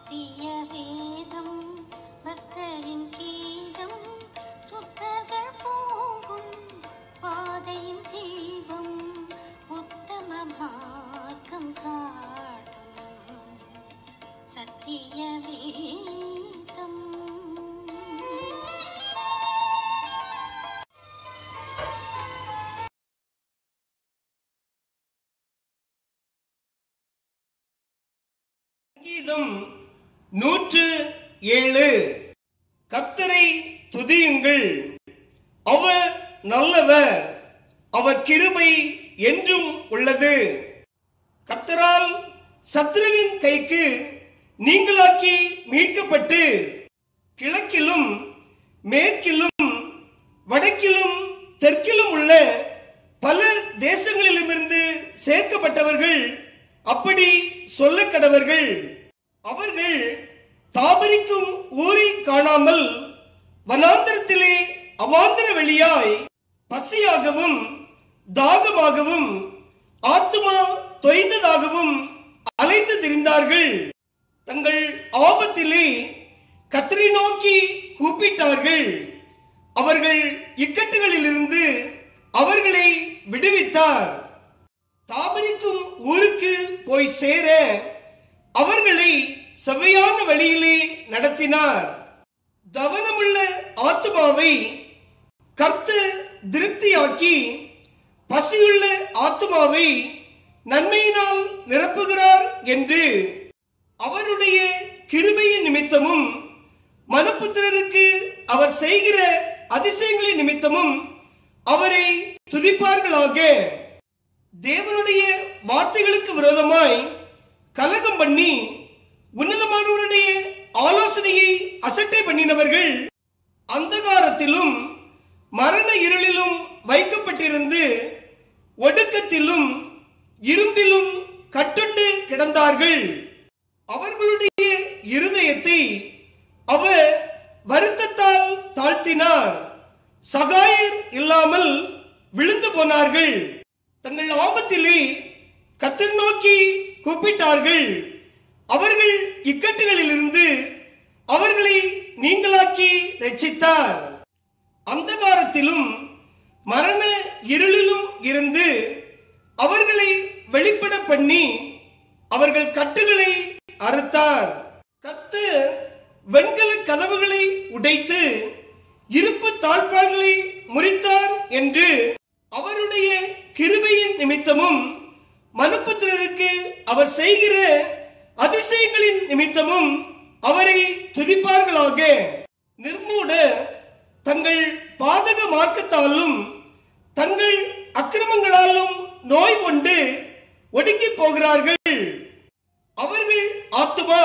சத்திய வேதம் பக்தரின் கீதம் சுத்தர்கள் போகும் பாதையின் ஜீவம் உத்தம மார்க்கம் காட்டும் சத்திய வேதம் சங்கீதம் நூற்று ஏழு கர்த்தரை துதியுங்கள் அவர் நல்லவர் அவர் கிருபை என்றும் உள்ளது கர்த்தரால் சத்ருவின் கைக்கு நீங்களாக்கி மீட்கப்பட்டு கிழக்கிலும் மேற்கிலும் வடக்கிலும் தெற்கிலும் உள்ள பல தேசங்களிலுமிருந்து சேர்க்கப்பட்டவர்கள் அப்படி சொல்ல கடவர்கள் அவர்கள் தாபரிக்கும் ஊரை காணாமல் வனாந்தரத்திலே அவாந்தர வெளியாய் பசியாகவும் தாகமாகவும் ஆத்துமா தொய்ந்ததாகவும் அலைந்து திரிந்தார்கள் தங்கள் ஆபத்திலே கத்தரை நோக்கி கூப்பிட்டார்கள் அவர்கள் இக்கட்டுகளிலிருந்து அவர்களை விடுவித்தார் தாபரிக்கும் ஊருக்கு போய் சேர அவர்களை செவ்வையான வழியிலே நடத்தினார் தவனமுள்ள ஆத்துமாவை கர்த்தர் திருப்தியாக்கி பசியுள்ள ஆத்துமாவை நன்மையினால் நிரப்புகிறார் என்று அவருடைய கிருபையின் நிமித்தமும் மனுப்புத்திரருக்கு அவர் செய்கிற அதிசயங்களின் நிமித்தமும் அவரை துதிப்பார்களாக தேவனுடைய வார்த்தைகளுக்கு விரோதமாய் கலகம் பண்ணி உன்னதமானவருடைய ஆலோசனையை அசட்டை பண்ணினவர்கள் அந்தகாரத்திலும் மரண இருளிலும் வைக்கப்பட்டிருந்து ஒடுக்கத்திலும் இரும்பிலும் கட்டுண்டு கிடந்தார்கள் அவர்களுடைய இருதயத்தை அவர் வருத்தத்தால் தாழ்த்தினார் சகாயர் இல்லாமல் விழுந்து போனார்கள் தங்கள் ஆபத்திலே கத்தர் நோக்கி கூப்பிட்டார்கள் அவர்கள் இக்கட்டுகளிலிருந்து அவர்களை நீங்களாக்கி ரட்சித்தார் அந்தகாரத்திலும் மரண இருளிலும் இருந்து அவர்களை வெளிப்பட பண்ணி அவர்கள் கட்டுகளை அறுத்தார் கத்தர் வெண்கல கதவுகளை உடைத்து இருப்பு தாழ்பாள்களை முறித்தார் என்று அவருடைய கிருபையின் நிமித்தமும் மனுப்புத்திரருக்கு அவர் செய்கிற அதிசயங்களின் நிமித்தமும் அவரை துதிப்பார்களாக நிர்மூட தங்கள் பாதக மார்க்கத்தாலும் தங்கள் அக்கிரமங்களாலும் நோய் கொண்டு ஒடுங்கி போகிறார்கள் அவர்கள் ஆத்துமா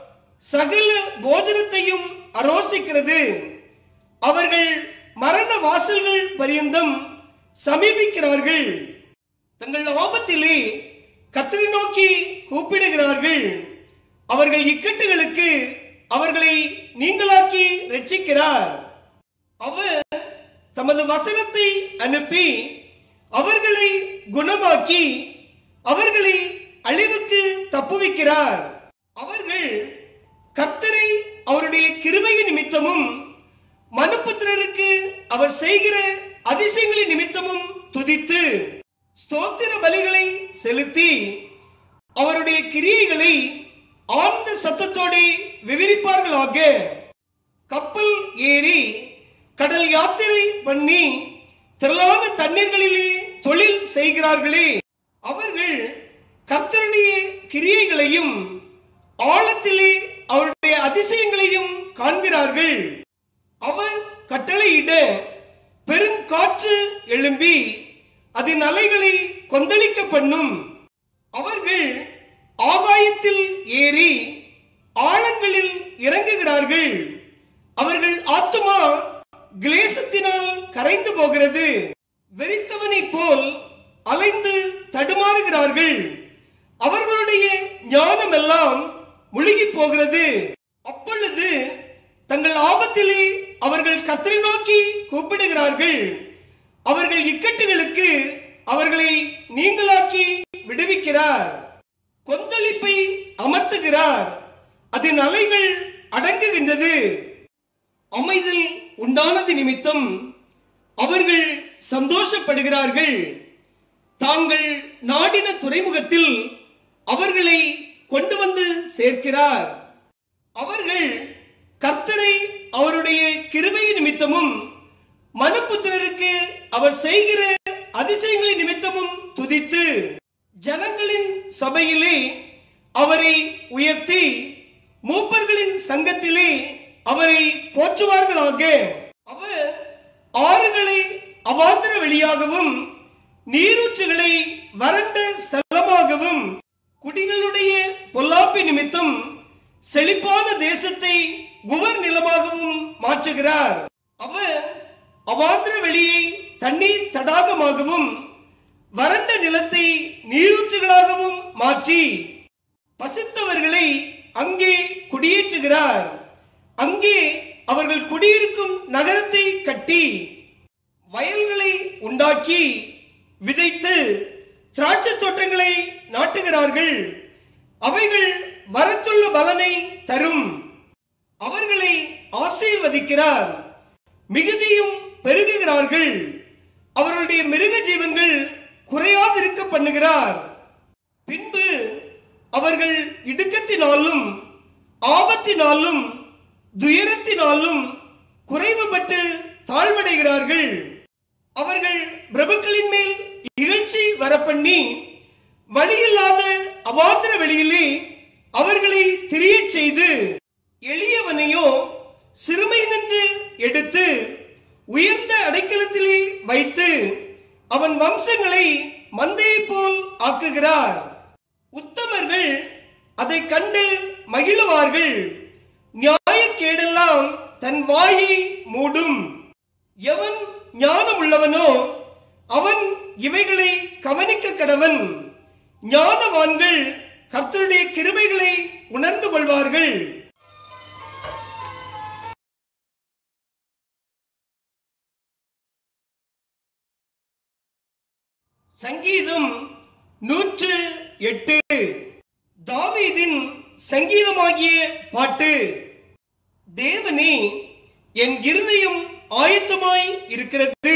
சகல போஜனத்தையும் அரோசிக்கிறது அவர்கள் மரண வாசல்கள் பரியந்தம் சமீபிக்கிறார்கள் தங்கள் ஆபத்திலே கத்தரை நோக்கி கூப்பிடுகிறார்கள் அவர்கள் இக்கட்டுகளுக்கு அவர்களை நீங்களாக்கி ரட்சிக்கிறார் அவர் தமது வசனத்தை அனுப்பி அவர்களை குணமாக்கி அவர்களை அழிவுக்கு தப்புவிக்கிறார் அவர்கள் கர்த்தரை அவருடைய கிருபையின் நிமித்தமும் மனுப்புத்திரருக்கு அவர் செய்கிற அதிசயங்களின் நிமித்தமும் துதித்து ஸ்தோத்திர பலிகளை செலுத்தி அவருடைய கிரியைகளை ஆழ்ந்த சத்தத்தோடு விவரிப்பார்களாக கப்பல் ஏறி கடல் யாத்திரை பண்ணி திரளான தண்ணீர்களிலே தொழில் செய்கிறார்களே அவர்கள் கர்த்தருடைய கிரியைகளையும் ஆழத்திலே அவருடைய அதிசயங்களையும் காண்கிறார்கள் அவர் கட்டளையிட பெருங்காற்று எழும்பி அதன் அலைகளை கொந்தளிக்க பண்ணும் அவர்கள் ஆகாயத்தில் ஏறி ஆழங்களில் இறங்குகிறார்கள் அவர்கள் ஆத்துமா கிளேசத்தினால் கரைந்து போகிறது வெறித்தவனைப் போல் அலைந்து தடுமாறுகிறார்கள் அவர்களுடைய ஞானம் எல்லாம் முழுகி போகிறது அப்பொழுது தங்கள் ஆபத்திலே அவர்கள் கத்தரை நோக்கி கூப்பிடுகிறார்கள் அவர்கள் இக்கட்டுகளுக்கு அவர்களை நீங்களாக்கி விடுவிக்கிறார் கொந்தளிப்பை அமர்த்துகிறார் அதன் அலைகள் அடங்குகின்றது அமைதல் உண்டானது நிமித்தம் அவர்கள் சந்தோஷப்படுகிறார்கள் தாங்கள் நாடின துறைமுகத்தில் அவர்களை கொண்டு வந்து சேர்க்கிறார் அவர்கள் கர்த்தரை அவருடைய கிருபை நிமித்தமும் மனுப்புத்திரருக்கு அவர் செய்கிற அதிசயங்களின் நிமித்தமும் துதித்து ஜனங்களின் சபையிலே அவரை உயர்த்தி மூப்பர்களின் சங்கத்திலே அவரை போற்றுவார்களாக அவர் ஆறுகளை அவாந்தர வெளியாகவும் நீரூற்றுகளை வறண்ட ஸ்தலமாகவும் குடிகளுடைய பொல்லாப்பி நிமித்தம் செழிப்பான தேசத்தை குவர் நிலமாகவும் மாற்றுகிறார் அவர் அவாந்திர வெளியை தண்ணீர் தடாகமாகவும் வறண்ட நிலத்தை நீரூற்றுகளாகவும் மாற்றி பசித்தவர்களை அங்கே குடியேற்றுகிறார் அங்கே அவர்கள் குடியிருக்கும் நகரத்தை கட்டி வயல்களை உண்டாக்கி விதைத்து திராட்சை தோட்டங்களை நாட்டுகிறார்கள் அவைகள் வரத்துள்ள பலனை தரும் அவர்களை ஆசீர்வதிக்கிறார் மிகுதியும் பெருகுகிறார்கள் அவர்களுடைய மிருக ஜீவன்கள் குறையாதிருக்க பண்ணுகிறார் பின்பு அவர்கள் இடுக்கத்தினாலும் ஆபத்தினாலும் துயரத்தினாலும் குறைவுபட்டு தாழ்வடைகிறார்கள் அவர்கள் பிரபுக்களின் மேல் இகழ்ச்சி வரப்பண்ணி வழியில்லாத அவாந்திர வெளியிலே அவர்களை திரியச் செய்து எளியவனையோ சிறுமை நின்று எடுத்து உயர்ந்த அடைக்கலத்திலே வைத்து அவன் வம்சங்களை மந்தையைப் போல் ஆக்குகிறார் உத்தமர்கள் அதை கண்டு மகிழுவார்கள் நியாயக்கேடெல்லாம் தன் வாயை மூடும் எவன் ஞானம் உள்ளவனோ அவன் இவைகளை கவனிக்க கடவன் ஞானவான்கள் கர்த்தருடைய கிருபைகளை உணர்ந்து கொள்வார்கள் சங்கீதம் நூற்று எட்டு தாவீதின் சங்கீதமாகிய பாட்டு தேவனே என் இருதயம் ஆயத்தமாய் இருக்கிறது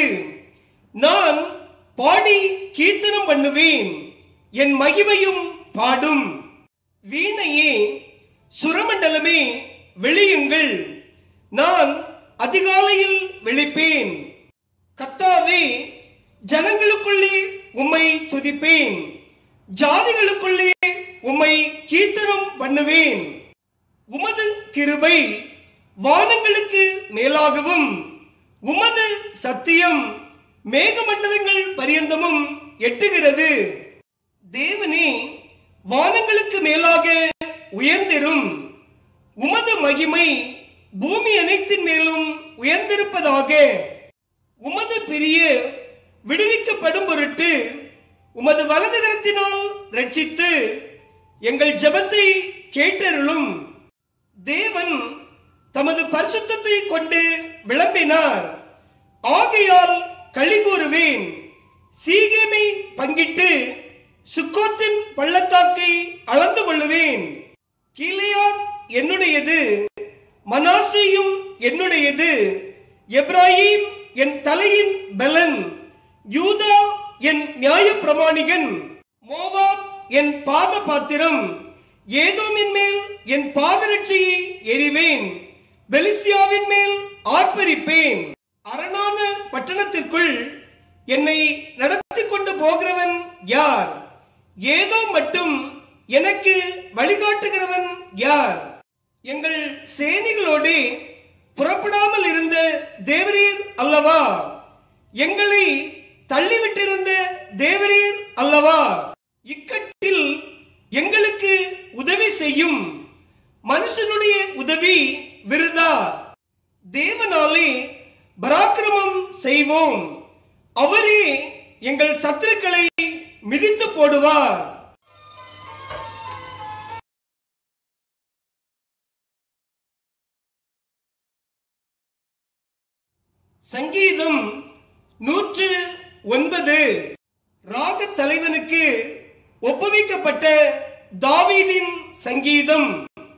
நான் பாடி கீர்த்தனம் பண்ணுவேன் என் மகிமையும் பாடும் வீணையே சுரமண்டலமே வெளியுங்கள் நான் அதிகாலையில் வெளிப்பேன் கத்தாவே ஜனங்களுக்குள்ளே உம்மை துதிப்பேன் ஜாதிகளுக்குள்ளே உம்மை கீர்த்தனம் பண்ணுவேன் உமது கிருபை வானங்களுக்கு மேலாகவும் உமது சத்தியம் மேகமண்டலங்கள் பரியந்தமும் எட்டுகிறது தேவனே வானங்களுக்கு மேலாக உயர்ந்திரும் உமது மகிமை பூமி அனைத்தின் மேலும் உயர்ந்திருப்பதாக உமது பிரிய விடுவிக்கப்படும் பொருட்டு உமது வலது கரத்தினால் ரட்சித்து எங்கள் ஜெபத்தை கேட்டருளும் தேவன் தமது பரிசுத்தத்தை கொண்டு விளம்பினார் ஆகையால் களி கூறுவேன் சீகேமை பங்கிட்டு சுக்கோத்தின் பள்ளத்தாக்கை அளந்து கொள்ளுவேன் கீலேயாத் என்னுடையது மனாசேயும் என்னுடையது எப்ராஹிம் என் தலையின் பலன் யூதா என் நியாய பிரமாணிகன் மோவாப் என் பாத பாத்திரம் ஏதோமின் மேல் என் பாதரட்சியை எறிவேன் பெலிஸ்தியாவின் மேல் ஆர்ப்பரிப்பேன் அரணான பட்டணத்திற்குள் என்னை நடத்தி கொண்டு போகிறவன் யார் ஏதோ மட்டும் எனக்கு வழிகாட்டுகிறவன் யார் எங்கள் சேனைகளோடு புறப்படாமல் இருந்த தேவரீர் அல்லவா எங்களை தள்ளிவிட்டிருந்த தேவரீர் அல்லவா இக்கட்டில் எங்களுக்கு உதவி செய்யும் மனுஷனுடைய உதவி விருதா தேவனாலே பராக்கிரமம் செய்வோம் அவரே எங்கள் சத்துருக்களை மிதித்து போடுவார் சங்கீதம் நூற்று ஒன்பது ராக தலைவனுக்கு ஒப்புவிக்கப்பட்ட தாவீதின் சங்கீதம்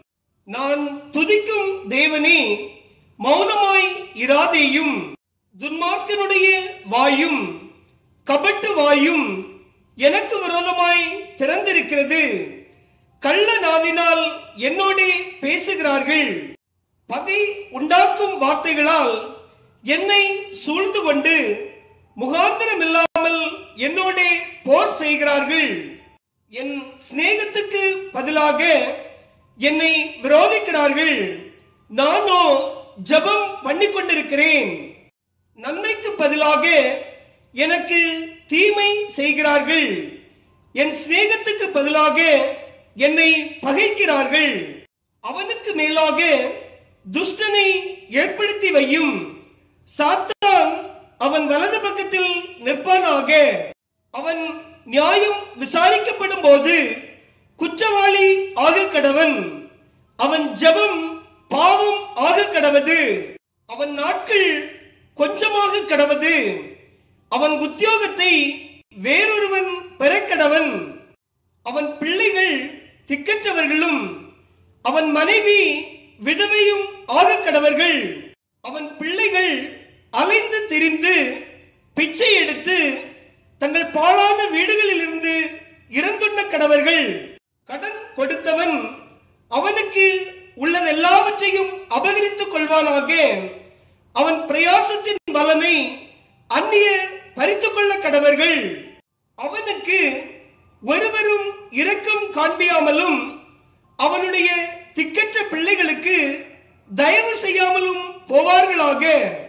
நான் துதிக்கும் தேவனே மௌனமாய் இராதேயும் துன்மார்க்கனுடைய வாயும் கபட்டு வாயும் எனக்கு விரோதமாய் திறந்திருக்கிறது கள்ள நாவினால் என்னோடே பேசுகிறார்கள் பகை உண்டாக்கும் வார்த்தைகளால் என்னை சூழ்ந்து கொண்டு முகாந்திரம் இல்லாமல் என்னோடே போர் செய்கிறார்கள் என் சிநேகத்துக்கு பதிலாக என்னை விரோதிக்கிறார்கள் நானோ ஜெபம் பண்ணிக் கொண்டிருக்கிறேன் நன்மைக்கு பதிலாக எனக்கு தீமை செய்கிறார்கள் என் சிநேகத்துக்கு பதிலாக என்னை பகைக்கிறார்கள் அவனுக்கு மேலாக துஷ்டனை ஏற்படுத்தி வையும் சாத்தான் அவன் வலது பக்கத்தில் நிற்பானாக அவன் நியாயம் விசாரிக்கப்படும் போது குற்றவாளி ஆக கடவன் அவன் ஜெபம் பாவம் ஆக கடவது அவன் நாட்கள் கொஞ்சமாக கடவது அவன் உத்தியோகத்தை வேறொருவன் பெறக்கடவன் அவன் பிள்ளைகள் திக்கற்றவர்களும் அவன் மனைவி விதவையும் ஆக கடவர்கள் அவன் பிள்ளைகள் அலைந்து திரிந்து பிச்சை எடுத்து தங்கள் பாழான வீடுகளில் இருந்து இறந்துண்ண கடவர்கள் கடன் கொடுத்தவன் அவனுக்கு உள்ளதெல்லாவற்றையும் அபகரித்துக் கொள்வானாக அவன் பிரயாசத்தின் பலனை அந்நிய பறித்துக் கொள்ள கடவர்கள் அவனுக்கு ஒருவரும் இரக்கம் காண்பியாமலும் அவனுடைய திக்கற்ற பிள்ளைகளுக்கு தயவு செய்யாமலும் போவார்களாக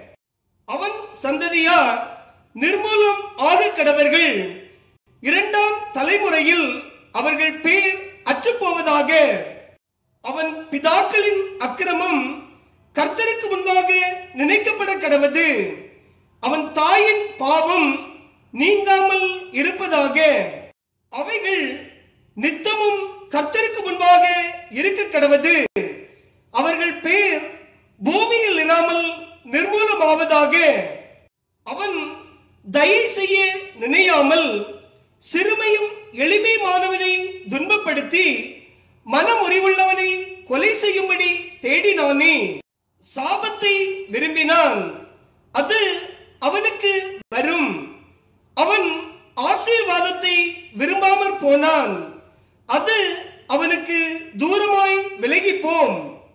அவன் சந்ததியார் நிர்மூலம் ஆக கடவர்கள் இரண்டாம் தலைமுறையில் அவர்கள் பேர் அற்றுப்போவதாக அவன் பிதாக்களின் அக்கிரமம் கர்த்தருக்கு முன்பாக நினைக்கப்பட கடவது அவன் தாயின் பாவம் நீங்காமல் இருப்பதாக அவைகள் நித்தமும் கர்த்தருக்கு முன்பாக இருக்க கடவது அவர்கள் பேர் பூமியில் இராமல் நிர்மூலமாவதாக அவன் தயை செய்ய நினையாமல் சிறுமையும் எளிமையானவனை துன்பப்படுத்தி மனமுறிவுள்ளவனை கொலை செய்யும்படி தேடினானே சாபத்தை விரும்பினான் அது அவனுக்கு வரும் அவன் ஆசீர்வாதத்தை விரும்பாமற் போனான் அது அவனுக்கு தூரமாய் விலகிப் போம்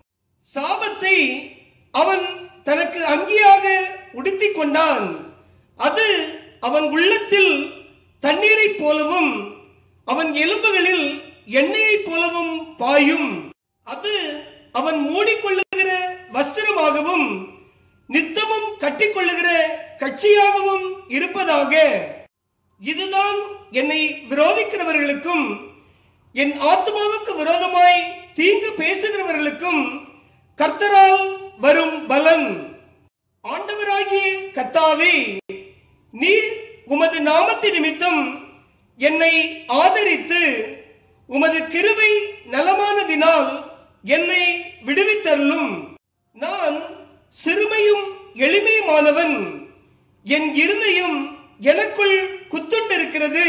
சாபத்தை அவன் தனக்கு அங்கியாக உடுத்திக் கொண்டான் அது அவன் உள்ளத்தில் தண்ணீரைப் போலவும் அவன் எலும்புகளில் எண்ணெயைப் போலவும் பாயும் அது அவன் மூடிக்கொள்ளுகிற வஸ்திரமாகவும் நித்தமும் கட்டிக்கொள்ளுகிற கட்சியாகவும் இருப்பதாக இதுதான் என்னை விரோதிக்கிறவர்களுக்கும் என் ஆத்மாவுக்கு விரோதமாய் தீங்கு பேசுகிறவர்களுக்கும் கர்த்தரால் வரும் பலன் ஆண்டவராகிய கத்தாவே நீர் உமது நாமத்து நிமித்தம் என்னை ஆதரித்து உமது கிருபை நலமானதினால் என்னை விடுவித்தருளும் நான் சிறுமையும் எளிமையுமானவன் என் இருதயம் எனக்குள் குத்துண்டிருக்கிறது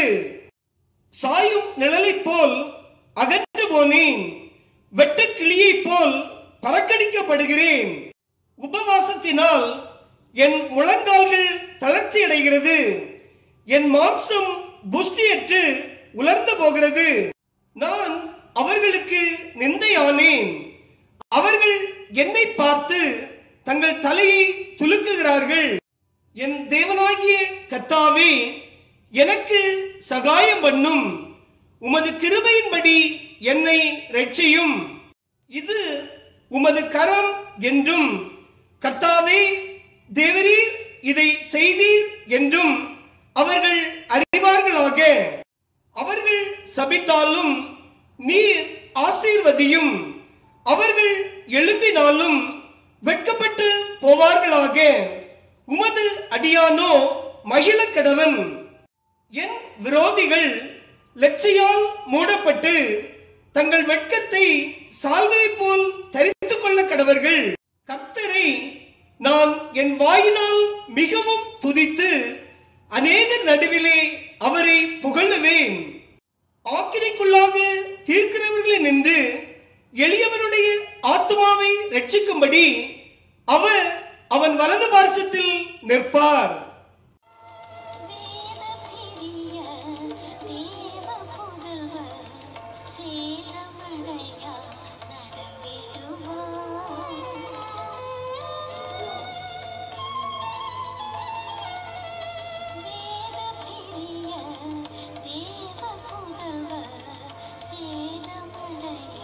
சாயும் நிழலைப் போல் அகன்று போனேன் வெட்டுக் கிளியைப் போல் பறக்கடிக்கப்படுகிறேன் உபவாசத்தினால் என் முழங்கால்கள் தளர்ச்சி அடைகிறது என் மாம்சம் புஷ்டியற்று உலர்ந்து போகிறது நான் அவர்களுக்கு நிந்தையானேன் அவர்கள் என்னை பார்த்து தங்கள் தலையை துலுக்குகிறார்கள் என் தேவனாகிய கத்தாவே எனக்கு சகாயம் பண்ணும் உமது கிருபையின்படி என்னை ரட்சியும் இது உமது கரம் என்றும் கர்த்தாவே தேவரீர் இதை செய்தீர் என்றும் அவர்கள் அறிவார்களாக அவர்கள் சபித்தாலும் நீர் ஆசீர்வதியும் அவர்கள் எழும்பினாலும் வெட்கப்பட்டு போவார்களாக உமது அடியானோ மகிழக் கடவன் என் விரோதிகள் லட்சியால் மூடப்பட்டு தங்கள் வெட்கத்தை சால்வை போல் தரித்துக் கொள்ள கடவர்கள் கர்த்தரை நான் என் வாயினால் மிகவும் துதித்து அநேகர் நடுவிலே அவரை புகழுவேன் ஆக்கினைக்குள்ளாக தீர்க்கிறவர்களை நின்று எளியவனுடைய ஆத்மாவை ரட்சிக்கும்படி அவர் அவன் வலது பார்சத்தில் நிற்பார் வேத பிரிய தேவ புதல்வர் சேதமடையா நடந்திடுவார் வேத பிரிய தேவ புதல்வர் சேதமடையா